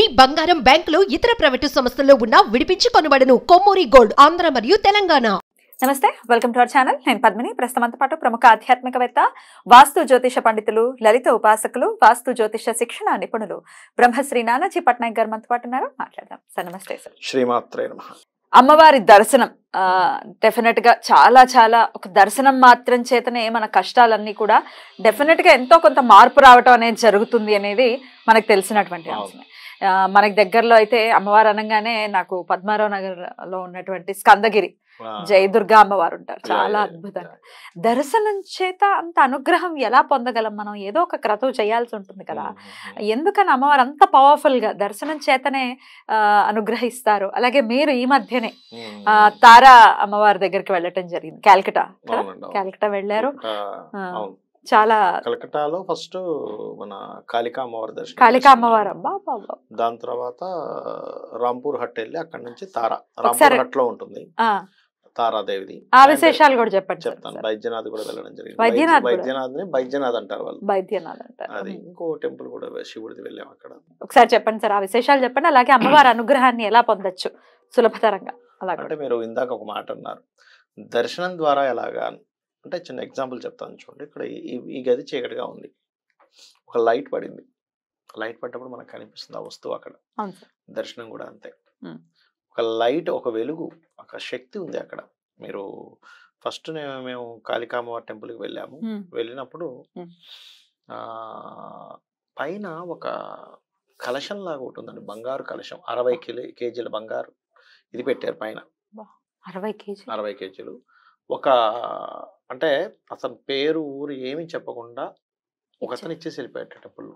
బంగారం బ్యాంకులు ఇతర ప్రైవేటు సంస్థల్లో ఉన్న విడిపించి కొనబడను కొమ్మూరి గోల్డ్ ఆంధ్ర మరియు తెలంగాణ నమస్తే వెల్కమ్ టు అవర్ ఛానల్ నేను పద్మిని ప్రస్తుతంతో పాటు ప్రముఖ ఆధ్యాత్మికవేత్త వాస్తు జ్యోతిష పండితులు లలిత ఉపాసకులు వాస్తు జ్యోతిష శిక్షణ నిపుణులు బ్రహ్మశ్రీ నానాజీ పట్నాయక్ గారు మనతో పాటు ఉన్నారు మాట్లాడదాం సార్ నమస్తే సార్ శ్రీమాత్రే నమ అమ్మవారి దర్శనం డెఫినెట్ గా చాలా చాలా ఒక దర్శనం మాత్రం చేతనే మన కష్టాలన్నీ కూడా డెఫినెట్ గా ఎంతో కొంత మార్పు రావటం అనేది జరుగుతుంది అనేది మనకు తెలిసినటువంటి అవును. అంశమే ఆ, మనకి దగ్గరలో అయితే అమ్మవారు అనగానే నాకు పద్మారావు నగర్ లో ఉన్నటువంటి స్కందగిరి జయ దుర్గా అమ్మవారు ఉంటారు చాలా అద్భుతంగా దర్శనం చేత అంత అనుగ్రహం ఎలా పొందగలం మనం ఏదో ఒక క్రతువు చేయాల్సి ఉంటుంది కదా ఎందుకని అమ్మవారు అంత పవర్ఫుల్ గా దర్శనం చేతనే ఆ, అనుగ్రహిస్తారు అలాగే మీరు ఈ మధ్యనే ఆ, తారా అమ్మవారి దగ్గరికి వెళ్ళటం జరిగింది కాల్కటా కదా? కాల్కటా వెళ్ళారు ఆ, చాలా కలకటాలో ఫస్ట్ మన కాళికా అమ్మవారి దర్శనం కాళికా చేసుకున్నాం. అమ్మవారు అబ్బా అబ్బా, అబ్బా. దాని తర్వాత రాంపూర్ హట్ వెళ్ళి అక్కడ నుంచి తారా ఒకసారి- రాంపూర్ హట్ లో ఉంటుంది ఆ, తారాదేవిది ఆ విశేషాలు కూడా చెప్పండి సార్ చెప్తాను ఒకసారి. బైద్యనాథ్ కూడా వెళ్ళడం జరిగింది వైద్యనాథ్ కూడా? వైద్యనాథ్ ని బైద్యనాథ్ అంటారు వాళ్ళు బైద్యనాథ్ అంటారు అది ఇంకో టెంపుల్ కూడా శివుడిది వెళ్ళాం అక్కడ ఒకసారి చెప్పండి సార్ ఆ విశేషాలు చెప్పండి అలాగే అమ్మవారి అనుగ్రహాన్ని ఎలా పొందొచ్చు సులభతరంగా అలా కూడా. అంటే మీరు ఇందాక ఒక మాట అన్నారు దర్శనం ద్వారా ఎలాగా అని. అంటే చిన్న ఎగ్జాంపుల్ చెప్తాను చూడండి ఇక్కడ ఈ- ఈ గది చీకటిగా ఉంది ఒక లైట్ పడింది లైట్ పడ్డప్పుడు మనకు కనిపిస్తుంది ఆ వస్తువు అక్కడ అవును సార్ దర్శనం కూడా అంతే మ్మ్. ఒక లైట్ ఒక వెలుగు ఒక శక్తి ఉంది అక్కడ మీరు ఫస్ట్ మేము కాళికామవారి టెంపుల్కి వెళ్ళాము ఉమ్, వెళ్ళినప్పుడు మ్మ్. ఆ, పైన ఒక కలశం లాగా ఉంటుందండి బంగారు కలశం అరవై కిలో కేజీల బంగారు ఇది పెట్టారు పైన అరవై కేజీ అరవై కేజీలు ఒక అంటే అతని పేరు ఊరు ఏమీ చెప్పకుండా ఒక అతను ఇచ్చేసి వెళ్ళిపోయాడు టెంపుల్లో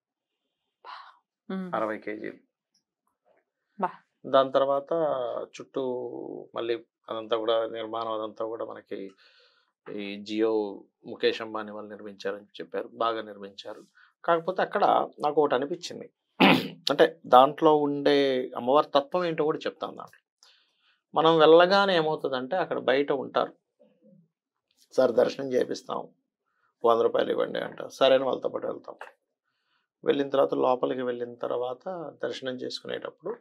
ఉమ్, అరవై కేజీలు బా. దాని తర్వాత చుట్టూ మళ్ళీ అదంతా కూడా నిర్మాణం అదంతా కూడా మనకి ఈ జియో ముఖేష్ అంబానీ వాళ్ళు నిర్మించారని చెప్పారు బాగా నిర్మించారు కాకపోతే అక్కడ నాకు ఒకటి అనిపించింది అంటే దాంట్లో ఉండే అమ్మవారి తత్వం ఏంటో కూడా చెప్తాను దాంట్లో మనం వెళ్ళగానే ఏమవుతుందంటే అక్కడ బయట ఉంటారు సార్ దర్శనం చేపిస్తాం వంద రూపాయలు ఇవ్వండి అంటారు సరే అని వాళ్ళతో పాటు వెళ్తాం వెళ్ళిన తర్వాత లోపలికి వెళ్ళిన తర్వాత దర్శనం చేసుకునేటప్పుడు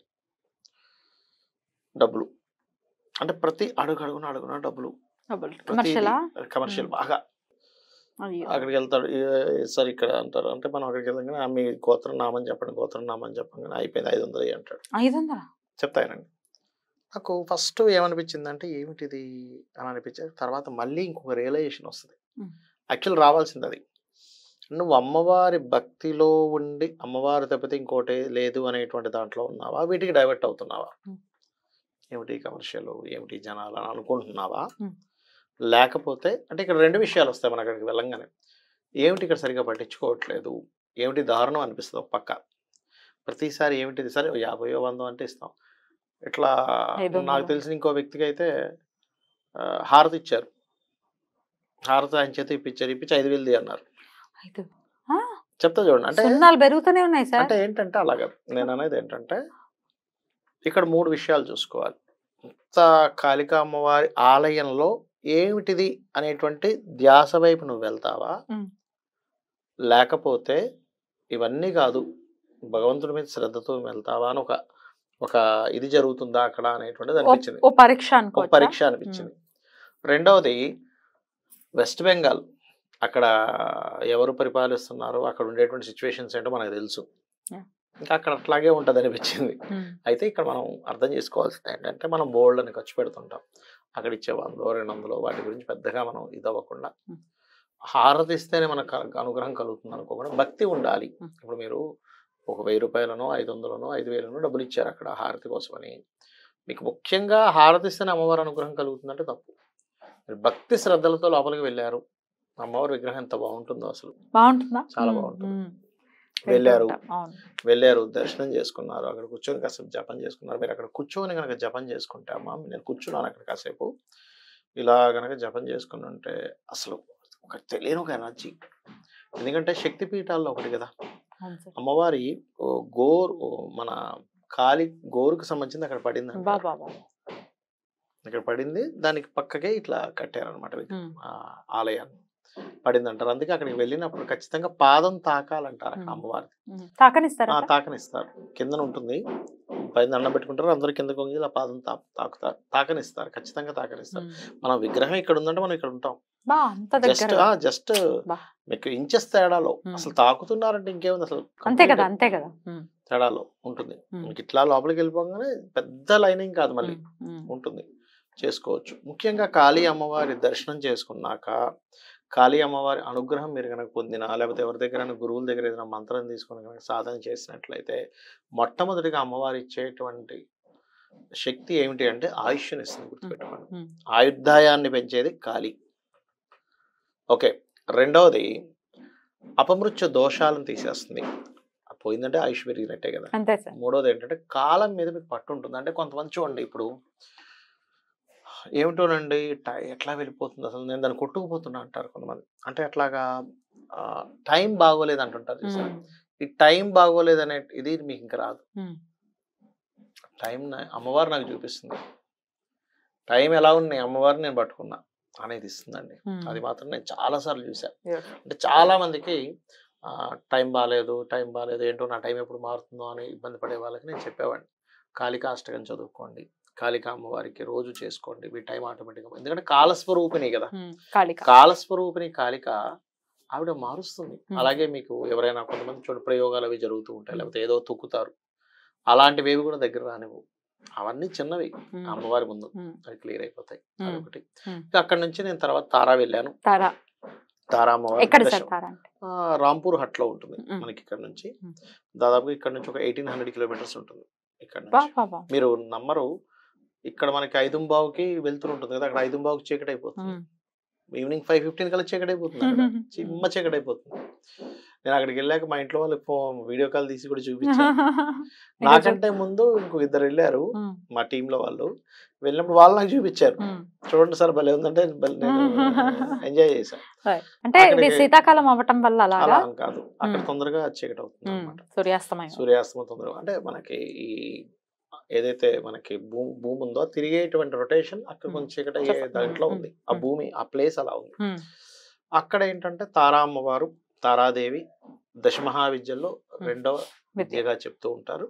డబ్బులు అంటే ప్రతి అడుగు అడుగున అడుగున డబ్బులు డబుల్ కమర్షియలా కమర్షియల్ మ్మ్. బాగా అయ్యో. అక్కడికి వెళ్తాడు "ఏ- సార్ ఇక్కడ అంటారు అంటే మనం అక్కడికి వెళ్ళగానే "ఆ, మీ గోత్రం నామని చెప్పండి గోత్రం నామని చెప్పగానే అయిపోయింది ఐదు వందలు అంటాడు ఐదు వందలా చెప్తానండి నాకు ఫస్ట్ ఏమనిపించింది అంటే ఏమిటిది అని అనిపించేది తర్వాత మళ్ళీ ఇంకొక రియలైజేషన్ వస్తుంది మ్మ్. యాక్చువల్ రావాల్సింది అది నువ్వు అమ్మవారి భక్తిలో ఉండి అమ్మవారి తప్పితే ఇంకోటి లేదు అనేటువంటి దాంట్లో ఉన్నావా వీటికి డైవర్ట్ అవుతున్నావా మ్మ్. ఏమిటి కమర్షియల్ ఏమిటి జనాలు అని అనుకుంటున్నావా మ్మ్. లేకపోతే అంటే ఇక్కడ రెండు విషయాలు వస్తాయి మన అక్కడికి వెళ్ళంగానే ఏమిటి ఇక్కడ సరిగా పట్టించుకోవట్లేదు ఏమిటి దారుణం అనిపిస్తుంది ఒక పక్క ప్రతిసారి ఏమిటిది సరే యాభయో వందో అంటే ఇస్తాం ఇట్లా ఐదు వందలు. నాకు తెలిసిన ఇంకో వ్యక్తికి అయితే ఆ, హారతి ఇచ్చారు హారతి ఆయన చేత ఇప్పించారు ఇప్పించి ఐదు వేలది అన్నారు ఐదు ఆ, చెప్తా చూడండి అంటే సున్నాలు పెరుగుతూనే ఉన్నాయి సార్ అంటే ఏంటంటే అలాగా నేను అనేది ఏంటంటే ఇక్కడ మూడు విషయాలు చూసుకోవాలి ఇంత కాళికా అమ్మవారి ఆలయంలో ఏమిటిది అనేటువంటి ధ్యాస వైపు నువ్వు వెళ్తావా మ్. లేకపోతే ఇవన్నీ కాదు భగవంతుడి మీద శ్రద్ధతో వెళ్తావా అని ఒక ఒక ఇది జరుగుతుందా అక్కడ అనేటువంటిది ఓ- అనిపించింది ఓ పరీక్ష ఒక అనుకో పరీక్ష అనిపించింది రెండవది వెస్ట్ బెంగాల్ అక్కడ ఎవరు పరిపాలిస్తున్నారు అక్కడ ఉండేటువంటి సిచ్యువేషన్స్ ఏంటో మనకు తెలుసు Yeah. ఇంకా అక్కడ అట్లాగే ఉంటుంది అనిపించింది అయితే ఇక్కడ మనం అర్థం చేసుకోవాల్సింది ఏంటంటే మనం బోల్డ్ అని ఖర్చు పెడుతుంటాం అక్కడ ఇచ్చే వందో రెండు వందలు వాటి గురించి పెద్దగా మనం ఇది అవ్వకుండా Hmm. హారతి ఇస్తేనే మనకు క- అనుగ్రహం కలుగుతుంది అనుకోకుండా భక్తి ఉండాలి Hmm. ఇప్పుడు మీరు ఒక వెయ్యి రూపాయలనో ఐదు వందలనో ఐదు వేలనో డబ్బులు ఇచ్చారు అక్కడ హారతి కోసమని మీకు ముఖ్యంగా హారతి ఇస్తేనే అమ్మవారి అనుగ్రహం కలుగుతుందంటే తప్పు మీరు భక్తి శ్రద్ధలతో లోపలికి వెళ్ళారు అమ్మవారి విగ్రహం ఎంత బాగుంటుందో అసలు బాగుంటుందా చాలా ఉమ్, బాగుంటుంది. ఉమ్. వెళ్ళారు వెళ్తూ ఉంటాం. అవును వెళ్ళారు దర్శనం చేసుకున్నారు అక్కడ కూర్చొని కాసేపు జపం చేసుకున్నారు మీరు అక్కడ కూర్చొని కనుక జపం చేసుకుంటే అమ్మా నేను కూర్చున్నాను అక్కడ కాసేపు ఇలా కనుక జపం చేసుకుని ఉంటే అసలు ఒక తెలియని ఒక ఎనర్జీ ఎందుకంటే శక్తి పీఠాల్లో ఒకటి కదా అవును సార్ అమ్మవారి ఓ గోరు ఓ మన కాలి గోరుకు సంబంధించింది అక్కడ పడింది బా అంటారు. బా బా ఇక్కడ పడింది దానికి పక్కకే ఇట్లా కట్టారనమాట ఉమ్. ఆలయాన్ని పడింది అంటారు అందుకే అక్కడికి వెళ్ళినప్పుడు ఖచ్చితంగా పాదం తాకాలంటారు అక్కడ మ్మ్. అమ్మవారిది ఉమ్. తాకనిస్తారా ఆ తాకనిస్తారు కిందన ఉంటుంది పైన దండం పెట్టుకుంటారు అందరు కింద కొంగి ఇలా పాదం తా తాకుతారు తాకనిస్తారు ఖచ్చితంగా తాకనిస్తారు ఉమ్. మన విగ్రహం ఇక్కడ ఉందంటే మనం ఇక్కడ ఉంటాం బా అంత జస్ట్ దగ్గర జస్ట్ బా. మీకు ఇంచెస్ తేడాలో మ్మ్. అసలు తాకుతున్నారంటే ఇంకేముంది అసలు అంతే కదా complete అంతే కదా ఉమ్. తేడాలో ఉంటుంది మ్మ్. మీకు ఇట్లా లోపలికి వెళ్ళిపోగానే పెద్ద లైనింగ్ కాదు మళ్ళీ ఉమ్. ఉమ్. ఉంటుంది చేసుకోవచ్చు ముఖ్యంగా కాళీ అమ్మవారి దర్శనం చేసుకున్నాక కాళీ అమ్మవారి అనుగ్రహం మీరు కనుక పొందినా లేకపోతే ఎవరి దగ్గర గురువుల దగ్గర ఏదైనా మంత్రం తీసుకుని కనుక సాధన చేసినట్లయితే మొట్టమొదటిగా అమ్మవారు ఇచ్చేటువంటి శక్తి ఏమిటి అంటే ఆయుష్ని ఇస్తుంది గుర్తుపెట్టుకోండి ఉమ్. ఆయుర్దాయాన్ని పెంచేది కాళీ ఓకే రెండవది అపమృత్యు దోషాలను తీసేస్తుంది పోయిందంటే ఆయుష్ పెరిగినట్టే కదా అంతే సార్ మూడోది ఏంటంటే కాలం మీద మీకు పట్టు ఉంటుంది అంటే కొంతమంది చూడండి ఇప్పుడు ఏమిటోనండి టై ఎట్లా వెళ్ళిపోతుంది అసలు నేను దాన్ని కొట్టుకుపోతున్నా అంటారు కొంతమంది అంటే అట్లాగా ఆ, టైం బాగోలేదు అంటుంటారు చూసారా? ఉమ్. ఈ టైం బాగోలేదు అనే ఇది మీకు ఇంకా రాదు ఉమ్. టైం నా- అమ్మవారు నాకు చూపిస్తుంది టైం ఎలా ఉంది అమ్మవారిని నేను పట్టుకున్నా అనేది ఇస్తుందండి ఉమ్. అది మాత్రం నేను చాలా సార్లు చూసాను Yes. అంటే చాలా మందికి ఆ, టైం బాగాలేదు టైం బాగాలేదు ఏంటో నా టైం ఎప్పుడు మారుతుందో అని ఇబ్బంది పడే వాళ్ళకి నేను చెప్పేవాడిని కాళికా అష్టకం చదువుకోండి కాళికా అమ్మవారికి రోజు చేసుకోండి మీ టైం ఆటోమేటిక్గా ఎందుకంటే కాలస్వరూపిణి కదా ఉమ్. కాళిక కాలస్వరూపిణి కాళిక ఆవిడ మారుస్తుంది Hmm. అలాగే మీకు ఎవరైనా కొంతమంది చూడ ప్రయోగాలు అవి జరుగుతూ ఉంటాయి లేకపోతే ఏదో తొక్కుతారు అలాంటివి ఏవి కూడా దగ్గర రానివ్వు అవన్నీ చిన్నవి ఉమ్. అమ్మవారి ముందు ఉమ్. అవి క్లియర్ అయిపోతాయి Hmm. అదొకటి Hmm. ఇంకా అక్కడ నుంచి నేను తర్వాత తారా వెళ్ళాను తారా తారా అమ్మవారి ఎక్కడ సార్ దర్శనం. తారా అంటే ఆ, రాంపూర్ హట్ లో ఉంటుంది మ్మ్. మనకి ఇక్కడ నుంచి మ్మ్. దాదాపు ఇక్కడ నుంచి ఒక ఎయిటీన్ హండ్రెడ్ కిలోమీటర్స్ ఉంటుంది ఇక్కడ బా నుంచి బా బా మీరు నమ్మరు ఇక్కడ మనకి ఐదుంబావుకి వెళ్తూ ఉంటుంది కదా అక్కడ ఐదుంబావుకి చీకటి అయిపోతుంది ఉమ్. ఈవినింగ్ ఫైవ్ ఫిఫ్టీన్ కల్లా చీకటి అయిపోతుంది అక్కడ. చిమ్మ చీకటి అయిపోతుంది నేను అక్కడికి వెళ్ళాక మా ఇంట్లో వాళ్ళు వీడియో కాల్ తీసి కూడా చూపించాను నాకంటే ముందు ఇంకో ఇద్దరు వెళ్ళారు ఉమ్. మా టీమ్ లో వాళ్ళు వెళ్ళినప్పుడు వాళ్ళు నాకు చూపించారు ఉమ్. చూడండి సార్ భలే ఉందంటే భలే నేను ఎంజాయ్ చేశాను అంటే ఇది అక్కడికి- శీతాకాలం అవ్వటం వల్ల అలా అలాగా అని కాదు అక్కడ మ్మ్. తొందరగా చీకటి అవుతుంది ఉమ్. అనమాట సూర్యాస్తమయం సూర్యాస్తమం తొందరగా అంటే మనకి ఈ ఏదైతే మనకి భూమి భూమి ఉందో తిరిగేటువంటి రొటేషన్ అక్కడ మ్మ్. కొంచెం చీకటి అయ్యే చెప్ప- దాంట్లో మ్మ్. ఉంది ఆ మ్మ్. భూమి ఆ ప్లేస్ అలా ఉంది ఉమ్. అక్కడ ఏంటంటే తారా అమ్మవారు తారాదేవి దశమహావిద్యల్లో రెండవ విద్య. విద్యగా చెప్తూ ఉంటారు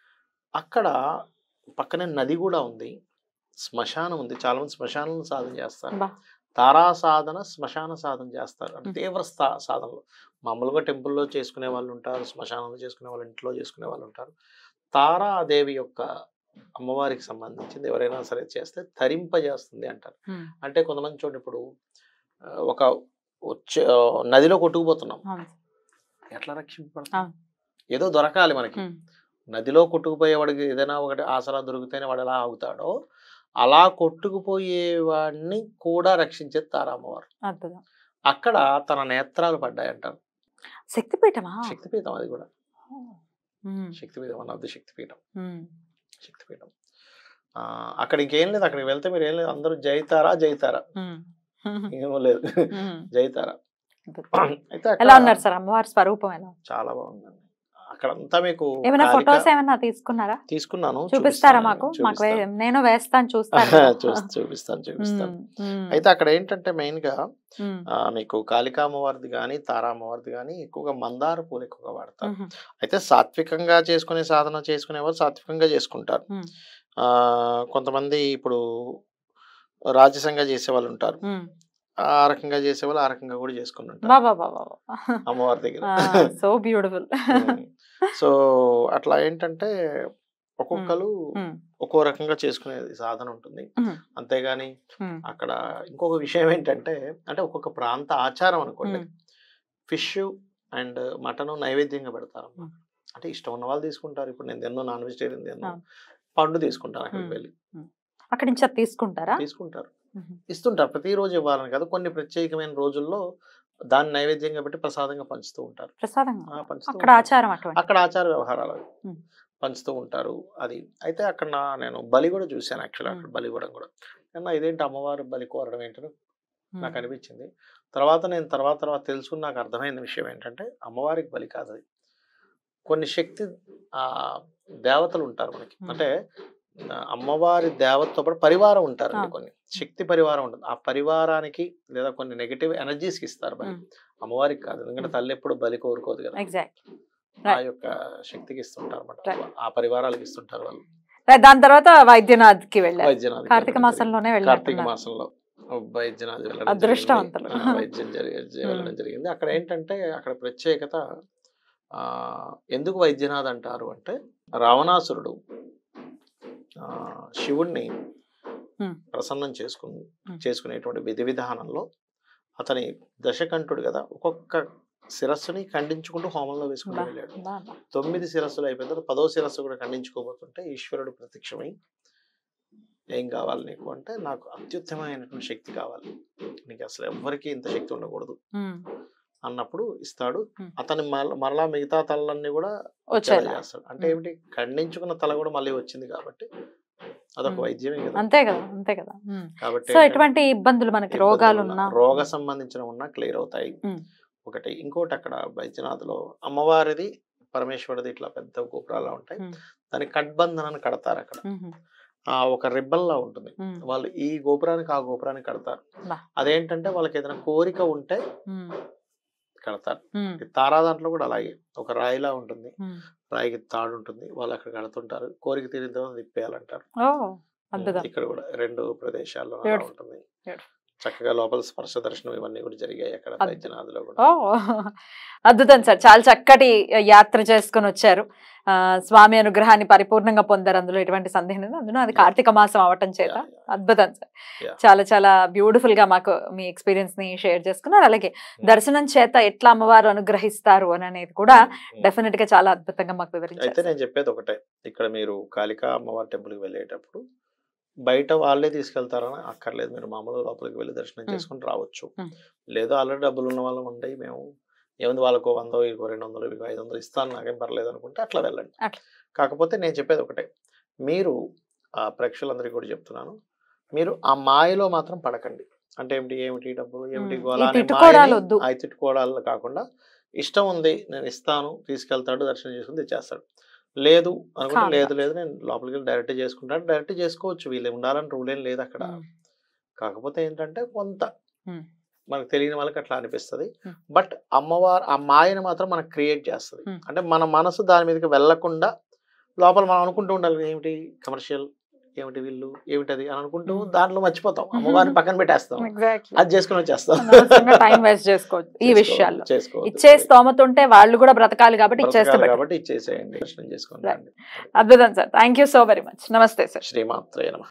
అక్కడ పక్కనే నది కూడా ఉంది శ్మశానం ఉంది చాలా మంది శ్మశానం సాధన చేస్తారు బా. తారా సాధన శ్మశాన సాధన చేస్తారు అంటే మ్మ్. తీవ్ర స్థా- సాధనలు మామూలుగా టెంపుల్లో చేసుకునే వాళ్ళు ఉంటారు శ్మశానంలో చేసుకునే వాళ్ళు ఇంట్లో చేసుకునే వాళ్ళు ఉంటారు తారాదేవి యొక్క అమ్మవారికి సంబంధించింది ఎవరైనా సరే చేస్తే తరింపజేస్తుంది అంటారు ఉమ్. అంటే కొంతమంది చూడండి ఇప్పుడు ఆ, ఒక వచ్చే ఆ, నదిలో కొట్టుకుపోతున్నాం అవును. ఎట్లా రక్షింపబడతాం అవును. ఏదో దొరకాలి మనకి ఉమ్. నదిలో కొట్టుకుపోయేవాడికి ఏదైనా ఒకటి ఆసరా దొరికితేనే వాడు ఎలా ఆగుతాడో అలా కొట్టుకుపోయేవాడిని కూడా రక్షించేది తారామ్మవారు అద్భుతం అక్కడ తన నేత్రాలు పడ్డాయంటారు శక్తిపీఠమా శక్తిపీఠం అది కూడా ఉమ్. శక్తిపీఠం వన్ ఆఫ్ ది శక్తిపీఠం ఉమ్. శక్తిపీఠం ఆ, అక్కడ ఇంకేం లేదు అక్కడికి వెళ్తే మీరు ఏం లేదు అందరూ జైతారా జైతారా ఉమ్. ఏమో లేదు ఉమ్. జైతారా అద్భుతం. అయితే అక్కడ ఎలా ఉన్నారు సార్ అమ్మవారి స్వరూపం ఎలా ఉంది? చాలా బాగుందండి అక్కడ అంతా మీకు ఏమైనా కాలిక ఫొటోస్ ఏమైనా తీసుకున్నారా తీసుకున్నాను చూపిస్తారా చూపిస్తాను, మాకు మాకు చూపిస్తాను. వే- నేను వేస్తాను చూస్తాను చూస్- చూపిస్తాను చూపిస్తాను ఉమ్. ఉమ్. అయితే అక్కడ ఏంటంటే మెయిన్ గా ఉమ్. ఆ, మీకు కాళికా అమ్మవారిది కానీ తారా అమ్మవారిది కానీ ఎక్కువగా మందార పూలు ఎక్కువగా వాడతారు ఉమ్. అయితే సాత్వికంగా చేసుకునే సాధన చేసుకునేవారు సాత్వికంగా చేసుకుంటారు ఉమ్. ఆ కొంతమంది ఇప్పుడు రాజసంగా చేసే వాళ్ళు ఉంటారు ఉమ్. ఆ రకంగా చేసే వాళ్ళు ఆ రకంగా కూడా చేసుకుని ఉంటారు బాబా బాబా అమ్మవారి దగ్గర సో బ్యూటిఫుల్ సో అట్లా ఏంటంటే ఒక్కొక్కరు ఒక్కో రకంగా చేసుకునే సాధన ఉంటుంది అంతేగాని అక్కడ ఇంకొక విషయం ఏంటంటే అంటే ఒక్కొక్క ప్రాంత ఆచారం అనుకోండి ఫిష్ అండ్ మటన్ నైవేద్యంగా పెడతారు మ్మ్. అంటే ఇష్టం ఉన్న వాళ్ళు తీసుకుంటారు ఇప్పుడు నేను తిన్నో నాన్ వెజిటేరియన్ తిన్నో అవును. పండు తీసుకుంటాను అక్కడికి మ్మ్. వెళ్ళి అక్కడి నుంచి అది తీసుకుంటారా తీసుకుంటారు మ్మ్. ఇస్తుంటారు ప్రతిరోజు ఇవ్వాలని కాదు కొన్ని ప్రత్యేకమైన రోజుల్లో దాన్ని నైవేద్యంగా పెట్టి ప్రసాదంగా పంచుతూ ఉంటారు ప్రసాదంగా ఆ, పంచుతూ అక్కడ ఉంటారు. ఆచారం అటువంటి అక్కడ ఆచార వ్యవహారాలు అవి. మ్మ్. పంచుతూ ఉంటారు అది అయితే అక్కడ నా- నేను బలి కూడా చూశాను యాక్చువల్లీ అక్కడ బలి ఇవ్వడం కూడా అన్న ఇదేంటి అమ్మవారు బలి కోరడం ఏంటని నాకు అనిపించింది తర్వాత నేను తర్వాత తర్వాత తెలుసుకుని నాకు అర్థమైన విషయం ఏంటంటే అమ్మవారికి బలి కాదు అది కొన్ని శక్తి ఆ దేవతలు ఉంటారు మనకి Hmm. అంటే ఆ, అమ్మవారి దేవతతో పాటు పరివారం ఉంటారండి ఆ. కొన్ని శక్తి పరివారం ఉంటుంది ఆ పరివారానికి లేదా కొన్ని నెగిటివ్ ఎనర్జీస్ కి ఇస్తారు బలి ఉమ్. అమ్మవారికి కాదు ఎందుకంటే తల్లి ఎప్పుడు బలి కోరుకోదు కదా ఎగ్జాక్ట్ ఆ Right. యొక్క శక్తికి ఇస్తుంటారు Right. అనమాట ఆ పరివారాలకు ఇస్తుంటారు వాళ్ళు దాని తర్వాత వైద్యనాథ్ కి వెళ్ళారు వైద్యనాథ్ కార్తీక మాసంలోనే కార్తీక వెళ్ళారు మాసంలో వైద్యనాథ్ వెళ్ళడం అదృష్టవంతులు. జరిగింది. ఆ, వైద్యం జరిగి వెళ్ళడం జరిగింది అక్కడ ఏంటంటే అక్కడ ప్రత్యేకత ఆ ఎందుకు వైద్యనాథ్ అంటారు అంటే రావణాసురుడు ఆ, శివుణ్ణి Hmm. ప్రసన్నం చేసుకుని Hmm. చేసుకునేటువంటి విధి విధానంలో అతని దశకంఠుడు కదా ఒక్కొక్క శిరస్సుని ఖండించుకుంటూ హోమంలో వేసుకుంటూ బా. వెళ్ళాడు బా, బా. తొమ్మిది శిరస్సులు అయిపోయిన తర్వాత పదో శిరస్సు కూడా ఖండించుకోబోతుంటే ఈశ్వరుడు ప్రత్యక్షమై ఏం కావాలి నీకు అంటే నాకు అత్యుత్తమైనటువంటి శక్తి కావాలి నీకు అసలు ఎవ్వరికీ ఇంత శక్తి ఉండకూడదు ఉమ్. అన్నప్పుడు ఇస్తాడు Hmm. అతని మళ్ళా మరలా మిగతా తలలన్నీ కూడా వచ్చేలా వచ్చేలా చేస్తాడు అంటే Hmm. ఏమిటి ఖండించుకున్న తల కూడా మళ్ళీ వచ్చింది కాబట్టి అదొక Hmm. వైద్యమే కదా అంతే కదా అంతే కదా ఉమ్. కాబట్టి సో ఏంటంటే ఎటువంటి ఇబ్బందులు మనకి ఇబ్బందులు రోగాలు ఉన్నా, ఉన్నా రోగ సంబంధించిన ఉన్నా క్లియర్ అవుతాయి Hmm. ఒకటి ఇంకోటి అక్కడ వైద్యనాథ్లో అమ్మవారిది పరమేశ్వరుడిది ఇట్లా పెద్ద గోపురాలు ఉంటాయి Hmm. దాని కట్బంధనాన్ని కడతారు అక్కడ ఉహు. ఆ ఒక రిబ్బన్లా ఉంటుంది ఉమ్. వాళ్ళు ఈ గోపురానికి ఆ గోపురానికి కడతారు బా. అదేంటంటే వాళ్ళకి ఏదైనా కోరిక ఉంటే ఉమ్. కడతారు ఉమ్. ఈ తారా దాంట్లో కూడా అలాగే ఒక రాయిలా ఉంటుంది ఉమ్. రాయికి తాడు ఉంటుంది వాళ్ళు అక్కడ కడుతుంటారు కోరిక తీరిన తర్వాత తిప్పేయాలంటారు ఓ అద్భుతం ఇక్కడ కూడా రెండు ప్రదేశాల్లో అలా Beautiful. ఉంటుంది Beautiful. చక్కగా లోపల స్పర్శ దర్శనం ఇవన్నీ కూడా జరిగాయి అక్కడ అద్భుతం. వైద్యనాథ్లో కూడా ఓ అద్భుతం సార్ చాలా చక్కటి యాత్ర చేసుకొని వచ్చారు ఆ, స్వామి అనుగ్రహాన్ని పరిపూర్ణంగా పొందారు అందులో ఎటువంటి సందేహం లేదు అందులో అది కార్తీక మాసం అవటం చేత Yeah, yeah. అద్భుతం సార్ Yeah. చాలా చాలా బ్యూటిఫుల్ గా మాకు మీ ఎక్స్పీరియన్స్ ని షేర్ చేసుకున్నారు అలాగే దర్శనం చేత ఎట్లా అమ్మవారు అనుగ్రహిస్తారు అని అనేది కూడా ఉమ్. డెఫినెట్ గా చాలా అద్భుతంగా మాకు అయితే వివరించారు నేను చెప్పేది ఒకటే ఇక్కడ మీరు కాళికా అమ్మవారి టెంపుల్కి వెళ్ళేటప్పుడు బయట వాళ్ళే తీసుకెళ్తారని అక్కర్లేదు మీరు మామూలుగా లోపలికి వెళ్ళి దర్శనం మ్. చేసుకుని రావచ్చు మ్. లేదు ఆల్రెడీ డబ్బులు ఉన్న వాళ్ళం ఉండే మేము ఏముంది వాళ్ళకు వందో ఇంకో రెండు వందలు ఇంకో ఐదు వందలు ఇస్తాను నాకేం పర్లేదు అనుకుంటే అట్లా వెళ్ళండి అట్లా. కాకపోతే నేను చెప్పేది ఒకటే మీరు ఆ ప్రేక్షకులందరికీ కూడా చెప్తున్నాను మీరు ఆ మాయలో మాత్రం పడకండి అంటే ఏమిటి ఏమిటి డబ్బులు ఏమిటి మ్. గోళ ఈ అనే తిట్టుకోవడాలు మాయని- వద్దు. ఆ తిట్టుకోవడాలు కాకుండా ఇష్టం ఉంది నేను ఇస్తాను తీసుకెళ్తాడు దర్శనం చేసుకుని తెచ్చేస్తాడు లేదు అనుకుంటే కాదు. లేదు లేదు నేను లోపలికి వెళ్ళి డైరెక్ట్ చేసుకుంటాను డైరెక్ట్ చేసుకోవచ్చు వీళ్ళు ఉండాలని రూల్ ఏం లేదు అక్కడ ఉమ్. కాకపోతే ఏంటంటే కొంత ఉమ్. మనకు తెలియని వాళ్ళకి అట్లా అనిపిస్తుంది ఉమ్. బట్ అమ్మవారు ఆ మాయని మాత్రం మనకు క్రియేట్ చేస్తుంది ఉమ్. అంటే మన మనసు దాని మీదకి వెళ్ళకుండా లోపల మనం అనుకుంటూ ఉండాలి ఏమిటి కమర్షియల్ ఏమిటి వీళ్ళు ఏమిటది అని అనుకుంటూ ఉమ్. దాంట్లో మర్చిపోతాం అమ్మవారిని పక్కన పెట్టేస్తాం Exactly. అది చేసుకుని వచ్చేస్తాం అనవసరంగా టైం వేస్ట్ చేసుకోవద్దు ఈ చేసుకోవద్దు, విషయాల్లో చేసుకోవద్దు. ఇచ్చే స్తోమత ఉంటే వాళ్ళు కూడా బ్రతకాలి కాబట్టి ఇచ్చేస్తే బ్రతకాలి better. కాబట్టి ఇచ్చేసేయండి దర్శనం చేసుకోండి Right. అద్భుతం sir thank you so very much నమస్తే సార్ శ్రీమాత్రే నమ